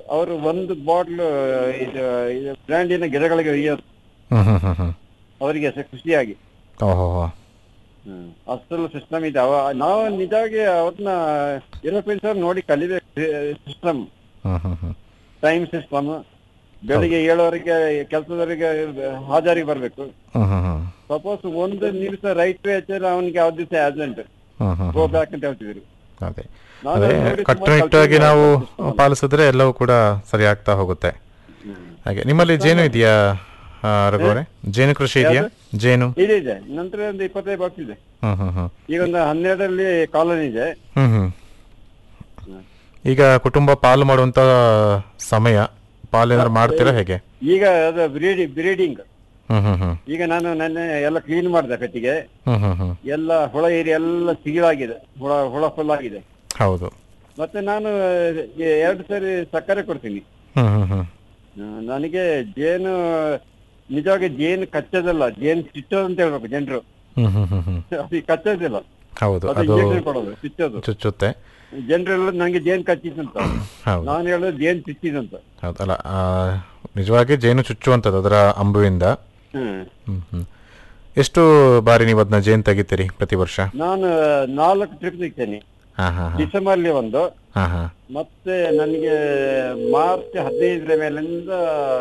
ಅವರು ಒಂದು ಬಾಟ್ಲು ಇದು ಇದು ಬ್ರ್ಯಾಂಡಿನ ಗಿಡಗಳಿಗೆ ಒಯ್ಯೋದು ಹ್ಮ್ ಹ್ಮ್ ಹ್ಮ್ ಹ್ಮ್ ಅವರಿಗೆ ಸ- ಖುಷಿಯಾಗಿ ಓಹೋ ಹೋ ಅಷ್ಟೆಲ್ಲ ಸಿಸ್ಟಮ್ ಇದೆ ಅವ ನಾವು ನಿಜವಾಗಿ ಅವ್ರನ್ನ ಯುರೋಪಿಯನ್ಸ್ ಅವ್ರು ನೋಡಿ ಕಲಿಬೇಕು ಸಿಸ್ಟಮ್ ಹ್ಮ್ ಹ್ಮ್ ಹ್ಮ್ ಟೈಮ್ ಸಿಸ್ಟಮ್ ಬೆಳಿಗ್ಗೆ ಏಳುವರೆಗೆ ಕೆಲಸದವರೆಗೆ ಹಾಜರಿಗೆ ಬರಬೇಕು ಹ್ಮ್ ಹ್ಮ್ ಹ್ಮ್ ಸಪೋಸ್ ಒಂದು ನಿಮಿಷ ರೈಟ್ ವೇಚರ್ ಅವನಿಗೆ ಯಾವ ದಿವಸ ಆಬ್ಸೆಂಟ್ ಹ್ಮ್ ಹ್ಮ್ ಗೋ ಬ್ಯಾಕ್ ಅಂತ ಹೇಳ್ತಿದ್ರು ಅದೇ ನಾನು ಅದೇ ನೋಡಿ ತುಂಬಾ ಕಟ್ಟುನಿಟ್ಟಾಗಿ ಕಲ್ತಿದ್ದೀನಿ ನಾವು ಆ system. ಪಾಲಿಸಿದ್ರೆ ಎಲ್ಲವೂ ಕೂಡ ಸರಿ ಆಗ್ತಾ ಹೋಗುತ್ತೆ ಹಾಗೆ ನಿಮ್ಮಲ್ಲಿ ಜೇನು ಇದೆಯಾ ಆ, ರಘು ಅವರೇ ಜೇನು ಕೃಷಿ ಇದೆಯಾ ಜೇನು ಇದೆ ಇದೆ ನಂತರ ಒಂದು ಇಪ್ಪತ್ತೈದು ಬಾಕ್ಸ್ ಇದೆ ಹ್ಮ್ ಹ್ಮ್ ಹ್ಮ್ ಈಗ ಒಂದು ಹನ್ನೆರಡರಲ್ಲಿ ಕಾಲೋನಿ ಇದೆ ಹ್ಮ್ ಹ್ಮ್ ಈಗ ಕುಟುಂಬ ಪಾಲು ಮಾಡುವಂತ ಸಮಯ ಪಾಲು ಏನಾದ್ರು ಮಾಡ್ತೀರಾ ಹೇಗೆ ಈಗ ಅದು ಬ್ರೀಡಿ ಬ್ರೀಡಿಂಗ್ ಹ್ಮ್ ಹ್ಮ್ ಹ್ಮ್ ಈಗ ನಾನು ನೆನ್ನೆ ಎಲ್ಲ ಕ್ಲೀನ್ ಮಾಡಿದೆ ಪೆಟ್ಟಿಗೆ ಹ್ಮ್ ಹ್ಮ್ ಹ್ಮ್ ಎಲ್ಲ ಹುಳ ಏರಿ ಎಲ್ಲ ಸಿಗಿಲಾಗಿದೆ ಹುಳ ಹುಳ ಫುಲ್ ಆಗಿದೆ ಹೌದು ಮತ್ತೆ ನಾನು ಎ- ಎರಡು ಸರಿ ಸಕ್ಕರೆ ಕೊಡ್ತೀನಿ ಹ್ಮ್ ಹ್ಮ್ ಹ್ಮ್ ಆ, ನನಗೆ ಜೇನು ನಿಜವಾಗಿ ಜೇನು ಕಚ್ಚೋದಲ್ಲ ಜೇನು ಚುಚ್ಚೋದು ಅಂತ ಹೇಳ್ಬೇಕು ಜನರು ಹ್ಮ್ ಹ್ಮ್ ಹ್ಮ್ ಹ್ಮ್ ಅದು ಕಚ್ಚೋದಿಲ್ಲ ಹೌದು ಅದು ಅದು ಇಂಜೆಕ್ಷನ್ ಕೊಡೋದು ಚುಚ್ಚೋದು ಚುಚ್ಚುತ್ತೆ ಜನರೆಲ್ಲ ನಂಗೆ ಜೇನು ಕಚ್ಚಿದಂತ ಹೌದು ನಾನು ಹೇಳೋದು ಜೇನು ಚುಚ್ಚಿದಂತ ಹೌದು ಅಲ್ಲ ಆ, ನಿಜವಾಗಿ ಜೇನು ಚುಚ್ಚುವಂಥದ್ದು ಅದರ ಅಂಬುವಿಂದ ಹ್ಮ್ ಹ್ಮ್ ಹ್ಮ್ ಎಷ್ಟು ಬಾರಿ ನೀವು ಅದನ್ನ ಜೇನು ತೆಗಿತೀರಿ ಪ್ರತಿ ವರ್ಷ ನಾನು ನಾಲ್ಕು ಟ್ರಿಪ್ ಸಿಗ್ತೇನೆ ಹಾ ಹಾ ಹಾ ಡಿಸೆಂಬರ್ಲಿ ಒಂದು ಹಾ ಹಾ ಮತ್ತೆ ನನಗೆ ಮಾರ್ಚ್ ಹದಿನೈದರ ಮೇಲಿಂದ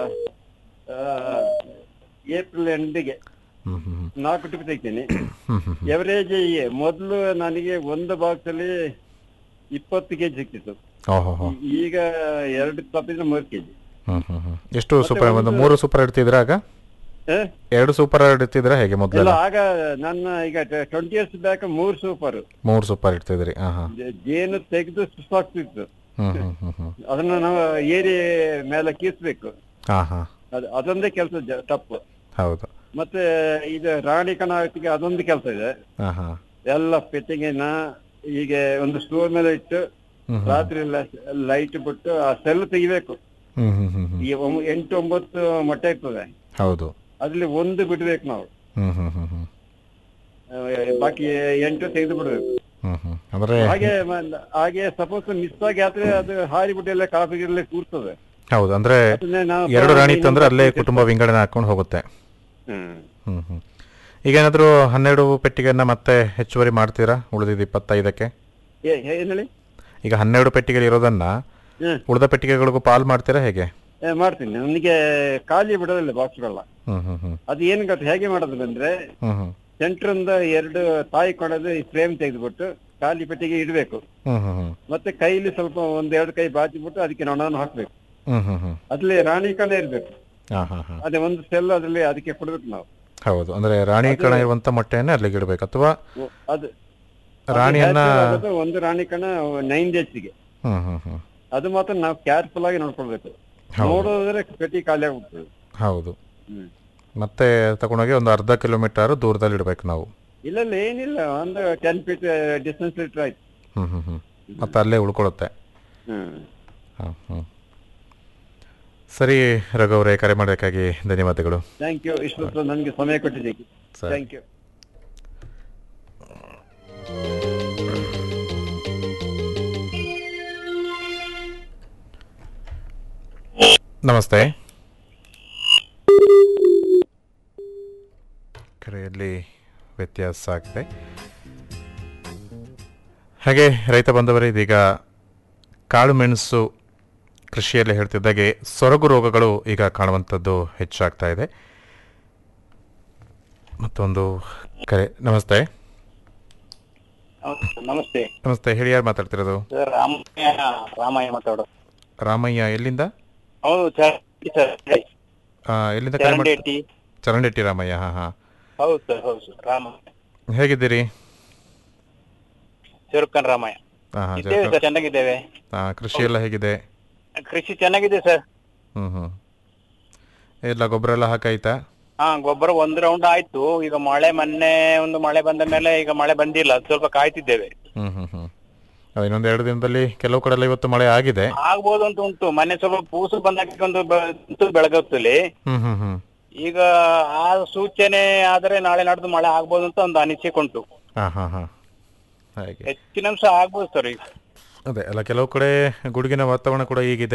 ಆ, ಏಪ್ರಿಲ್ ಎಂಡಿಗೆ ಹ್ಮ್ ಹ್ಮ್ ಹ್ಮ್ ನಾಲ್ಕು ಟ್ರಿಪ್ ತೆಗಿತೀನಿ ಹ್ಮ್ ಹ್ಮ್ ಎವರೇಜ್ ಮೊದಲು ನನಗೆ ಒಂದು ಬಾಕ್ಸ್ ಅಲ್ಲಿ ಇಪ್ಪತ್ತು ಕೆಜಿ ಸಿಕ್ತಿತ್ತು ಓಹೋ ಹೋ ಈ- ಈಗ ಎರಡು ತಪ್ಪಿದ್ರೆ ಮೂರು ಕೆಜಿ ಹ್ಮ್ ಹ್ಮ್ ಹ್ಮ್ ಎಷ್ಟು ಸೂಪರ್ ಒಂದು ಮೂರು ಸೂಪರ್ ಇಡ್ತಿದ್ರ ಆಗ ಎರಡು ಸೂಪರ್ ಇಡ್ತಿದ್ರ ಹೇಗೆ ಇಲ್ಲ ಮೊದಲೆಲ್ಲ ಆಗ ನನ್ನ ಈಗ ಟ್ವೆಂಟಿ ಇಯರ್ಸ್ ಬ್ಯಾಕ್ ಮೂರು ಸೂಪರ್ ಮೂರು ಸೂಪರ್ ಇಡ್ತಿದ್ರಿ ಹಾ ಹಾ ಜೇನು ತೆಗೆದು ಸುಸ್ತಾಗ್ತಿತ್ತು ಹ್ಮ್ ಹ್ಮ್ ಹ್ಮ್ ಹ್ಮ್ ಅದನ್ನ ನಾವು ಏರಿ ಮೇಲೆ ಕೀಸ್ಬೇಕು ಹಾ ಹಾ ಅದು ಅದೊಂದೇ ಕೆಲಸ ತಪ್ಪು ಹೌದು ಮತ್ತೆ ಇದು ರಾಣಿ ಕಣ ಹೊತ್ತಿಗೆ ಅದೊಂದು ಕೆಲಸ ಇದೆ ಹಾ ಹಾ ಎಲ್ಲ ಪೆಟ್ಟಿಗೆನ ಹೀಗೆ ಒಂದು ಸ್ಟೋರ್ ಮೇಲೆ ಇಟ್ಟು ಹ್ಮ್ ರಾತ್ರಿ ಲೈಟ್ ಬಿಟ್ಟು ಆ ಸೆಲ್ ತೆಗಿಬೇಕು ಹ್ಮ್ ಹ್ಮ್ ಹ್ಮ್ ಹ್ಮ್ ಈ ಒಂ- ಎಂಟು ಒಂಬತ್ತು ಮೊಟ್ಟೆ ಇರ್ತದೆ ಹೌದು ಅದ್ರಲ್ಲಿ ಒಂದು ಬಿಡ್ಬೇಕು ನಾವು ಹ್ಮ್ ಹ್ಮ್ ಹ್ಮ್ ಹ್ಮ್ ಆ, ಬಾಕಿ ಎಂಟು ತೆಗೆದು ಬಿಡ್ಬೇಕು ಹ್ಮ್ ಹ್ಮ್ ಅಂದ್ರೆ ಹಾಗೆ ಮ- ಹಾಗೆ ಸಪೋಸ್ ಮಿಸ್ ಆಗಿ ಆದ್ರೆ ಅದು ಹಾರಿ ಬಿಟ್ಟು ಎಲ್ಲ ಕಾಫಿಗೆಲ್ಲ ಕೂರ್ತದೆ ಹೌದು ಅಂದ್ರೆ ಅದನ್ನೇ ನಾವು ಎರಡು ರಾಣಿ ಇನ್ನೊಂದು ತಂದ್ರೆ ಅಲ್ಲೇ ಪೆಟ್ಟಿಗೆ- ಕುಟುಂಬ ವಿಂಗಡಣೆ ಹಾಕೊಂಡು ಹೋಗುತ್ತೆ ಹ್ಮ್ ಹ್ಮ್ ಹ್ಮ್ ಈಗ ಏನಾದ್ರು ಹನ್ನೆರಡು ಪೆಟ್ಟಿಗೆಯನ್ನ ಮತ್ತೆ ಹೆಚ್ಚುವರಿ ಮಾಡ್ತೀರಾ ಉಳಿದಿದ್ದು ಇಪ್ಪತ್ತೈದಕ್ಕೆ ಏ- ಏನ್ ಹೇಳಿ ಈಗ ಹನ್ನೆರಡು ಪೆಟ್ಟಿಗೆ ಇರೋದನ್ನ ಹ್ಮ್ ಉಳಿದ ಪೆಟ್ಟಿಗೆಗಳಿಗೂ ಪಾಲ್ ಮಾಡ್ತೀರಾ ಹೇಗೆ ಏ, ಮಾಡ್ತೀನಿ ನನಗೆ ಖಾಲಿ ಬಿಡೋದಿಲ್ಲ ಬಾಕ್ಸ್ಗಳನ್ನ ಹ್ಮ್ ಹ್ಮ್ ಹ್ಮ್ ಅದು ಏನ್ ಗೊತ್ತ ಹೇಗೆ ಮಾಡೋದು ಅಂದ್ರೆ ಹ್ಮ್ ಹ್ಮ್ ಸೆಂಟರ್ ಇಂದ ಎರಡು ತಾಯಿ ಕೊಡೋದು ಈ ಫ್ರೇಮ್ ತೆಗೆದ್ಬಿಟ್ಟು ಖಾಲಿ ಪೆಟ್ಟಿಗೆ ಇಡಬೇಕು ಹ್ಮ್ ಹ್ಮ್ ಹ್ಮ್ ಮತ್ತೆ ಕೈಲಿ ಸ್ವಲ್ಪ ಒಂದ್ ಎರಡು ಕೈ ಬಾಚಿಬಿಟ್ಟು ಅದಕ್ಕೆ ನೊಣವನ್ನು ಹಾಕ್ಬೇಕು ಹ್ಮ್ ಹ್ಮ್ ಹ್ಮ್ ಅದ್ರಲ್ಲಿ ರಾಣಿ ಕಣ ಇರ್ಬೇಕು ಹಾ ಹಾ ಹಾ ಅದೇ ಒಂದು ಸೆಲ್ ಅದ್ರಲ್ಲಿ ಅದಕ್ಕೆ ಕೊಡ್ಬೇಕು ನಾವು ಹೌದು ಅಂದ್ರೆ ರಾಣಿ ಕಣ ಇರುವಂತ ಮೊಟ್ಟೆಯನ್ನ ಅಲ್ಲಿಗೆ ಇಡಬೇಕು ಅಥವಾ ಓ, ಅದು ಅದು ರಾಣಿಯನ್ನ hatch ಆಗೋದು ಒಂದು ರಾಣಿ ಕಣ ನೈನ್ ಡೇಸ್ಗೆ ಹ್ಮ್ ಹ್ಮ್ ಹ್ಮ್ ಅದು ಮಾತ್ರ ನಾವು ಕೇರ್ಫುಲ್ ಆಗಿ ನೋಡ್ಕೊಳ್ಬೇಕು ಹೌದು. ನೋಡೋದ್ರೆ ಪೆಟ್ಟಿ ಖಾಲಿ ಆಗ್ಬಿಡ್ತದೆ ಹೌದು ಹ್ಮ್ ಮತ್ತೆ ತಗೊಂಡೋಗಿ ಒಂದು ಅರ್ಧ ಕಿಲೋಮೀಟರ್ ದೂರದಲ್ಲಿ ಇಡಬೇಕು ನಾವು ಇಲ್ಲ ಇಲ್ಲ ಏನಿಲ್ಲ ಒಂದು ಟೆನ್ ಫೀಟ್ ಡಿಸ್ಟೆನ್ಸ್ ಇಟ್ರೆ ಆಯ್ತು ಹ್ಮ್ ಹ್ಮ್ ಹ್ಮ್ ಮತ್ತೆ ಅಲ್ಲೇ ಉಳ್ಕೊಳ್ಳುತ್ತೆ ಹ್ಮ್ ಹಾಂ ಹ್ಞೂ ಸರಿ ರಘು ಅವರೇ ಕರೆ ಮಾಡೋಕ್ಕಾಗಿ ಧನ್ಯವಾದಗಳು ಥ್ಯಾಂಕ್ ಯು ಇಷ್ಟೊತ್ತು ನನಗೆ ಸಮಯ ಕೊಟ್ಟಿದ್ದಕ್ಕೆ ಸರಿ. ಥ್ಯಾಂಕ್ ಯು ನಮಸ್ತೆ ಕರೆಯಲ್ಲಿ ವ್ಯತ್ಯಾಸ ಆಗಿದೆ ಹಾಗೆ ರೈತ ಬಂದವರೇ ಇದೀಗ ಕಾಳು ಮೆಣಸು ಕೃಷಿಯಲ್ಲಿ ಹೇಳ್ತಿದ್ದಾಗೆ ಸೊರಗು ರೋಗಗಳು ಈಗ ಕಾಣುವಂಥದ್ದು ಹೆಚ್ಚಾಗ್ತಾ ಇದೆ ಮತ್ತೊಂದು ಕರೆ ನಮಸ್ತೆ ನಮಸ್ತೆ ನಮಸ್ತೆ ಹೇಳಿ ಯಾರು ಮಾತಾಡ್ತಿರೋದು ಸರ್ ರಾಮಯ್ಯ ರಾಮಯ್ಯ ಮಾತಾಡೋ ರಾಮಯ್ಯ ಎಲ್ಲಿಂದ ಹೌದು ಸರ್ ಸರ್ ಆ, ಎಲ್ಲಿಂದ ಕರೆ ಮಾಡ್ತಾ ಚರಂಡೇಟಿ ಚರಂಡೆಟ್ಟಿ ರಾಮಯ್ಯ ಹಾಂ ಹಾಂ ಹೌದು ಸರ್ ಹೌದು ಸರ್ ರಾಮಯ್ಯ ಹೇಗಿದ್ದೀರಿ ಚೆರುಕನ್ ರಾಮಯ್ಯ ಹಾಂ ಹಾಂ ಇದ್ದೇವೆ ಸರ್ ಚೆನ್ನಾಗಿದ್ದೇವೆ ಕೃಷಿ ಎಲ್ಲ ಹೇಗಿದೆ ಕೃಷಿ ಚೆನ್ನಾಗಿದೆ ಸರ್ ಹ್ಞೂ ಹ್ಞೂ ಎಲ್ಲ ಗೊಬ್ಬರ ಎಲ್ಲ ಹಾಕಾಯ್ತಾ ಹಾ ಗೊಬ್ಬರ ಒಂದು ರೌಂಡ್ ಆಯ್ತು ಈಗ ಮಳೆ ಮೊನ್ನೆ ಒಂದು ಮಳೆ ಬಂದ ಮೇಲೆ ಈಗ ಮಳೆ ಬಂದಿಲ್ಲ ಸ್ವಲ್ಪ ಕಾಯ್ತಿದ್ದೇವೆ ಹ್ಞೂ ಹ್ಞೂ ಹ್ಞೂ ಅದು ಇನ್ನೊಂದು ಎರಡು ದಿನದಲ್ಲಿ ಕೆಲವು ಕಡೆ ಎಲ್ಲ ಇವತ್ತು ಮಳೆ ಆಗಿದೆ ಆಗ್ಬೋದು ಅಂತ ಉಂಟು ಮೊನ್ನೆ ಸ್ವಲ್ಪ ಪೂಸು ಬಂದಾಗ ಒಂದು ಬ- ಬೆಳಗತ್ತಲ್ಲಿ ಹ್ಞೂ ಹ್ಞೂ ಹ್ಞೂ ಈಗ ಆ ಸೂಚನೆ ಆದರೆ ನಾಳೆ ನಾಡ್ದು ಮಳೆ ಆಗ್ಬೋದು ಅಂತ ಒಂದು ಅನಿಸಿಕೆ ಉಂಟು ಹಾಂ ಹಾಂ ಹಾಂ ಹಾಗೆ ಹೆಚ್ಚಿನ ಅಂಶ ಆಗ್ಬೋದು ಸರ್ ಈಗ ಅದೇ ಅಲ್ಲ ಕೆಲವು ಕಡೆ ಗುಡುಗಿನ ವಾತಾವರಣ ಕೂಡ ಈಗಿದೆ